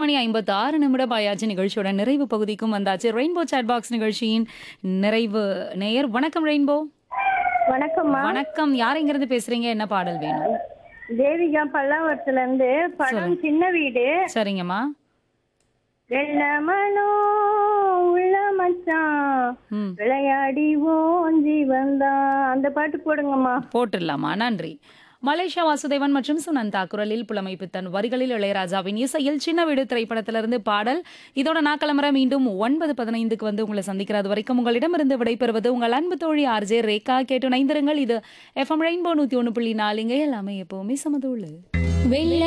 மணி ஐம்பத்தி ஆறு நிமிடம் ஆயாச்சு நிகழ்ச்சியோட நிறைவு பகுதிக்கும் வந்தாச்சு ரெயின்போ சாட் பாக்ஸ் நிகழ்ச்சியின் நிறைவு நேயர் வணக்கம் ரெயின்போ வணக்கம்மா வணக்கம் யார் இங்கிருந்து பேசுறீங்க என்ன பாடல் வேணும் தேவிகா பல்லாவரத்துல இருந்து படம் சின்ன வீடு சரிங்கம்மா வெள்ளமனோ உள்ள மச்சான் ம் விளையாடி ஓஞ்சி வந்தான் அந்த பாட்டு போடுங்கம்மா போட்டுடலாமா நன்றி மலேசியா வாசுதேவன் மற்றும் சுனந்தா குரலில் புலமை பித்தன் வரிகளில் இளையராஜாவின் இசையில் சின்ன வீடு திரைப்படத்திலிருந்து பாடல் இதோட நான் கிளம்புற மீண்டும் ஒன்பது பதினைந்துக்கு வந்து உங்களை சந்திக்கிறது வரைக்கும் உங்களிடமிருந்து விடைபெறுவது உங்கள் அன்பு தோழி ஆர்ஜே ரேகா கேட்டு நைந்திருங்கள் இது எஃப்எம் ரெயின்போ நூத்தி ஒன்று புள்ளி நாலுங்க எல்லாமே எப்பவுமே சமதூள் வெள்ள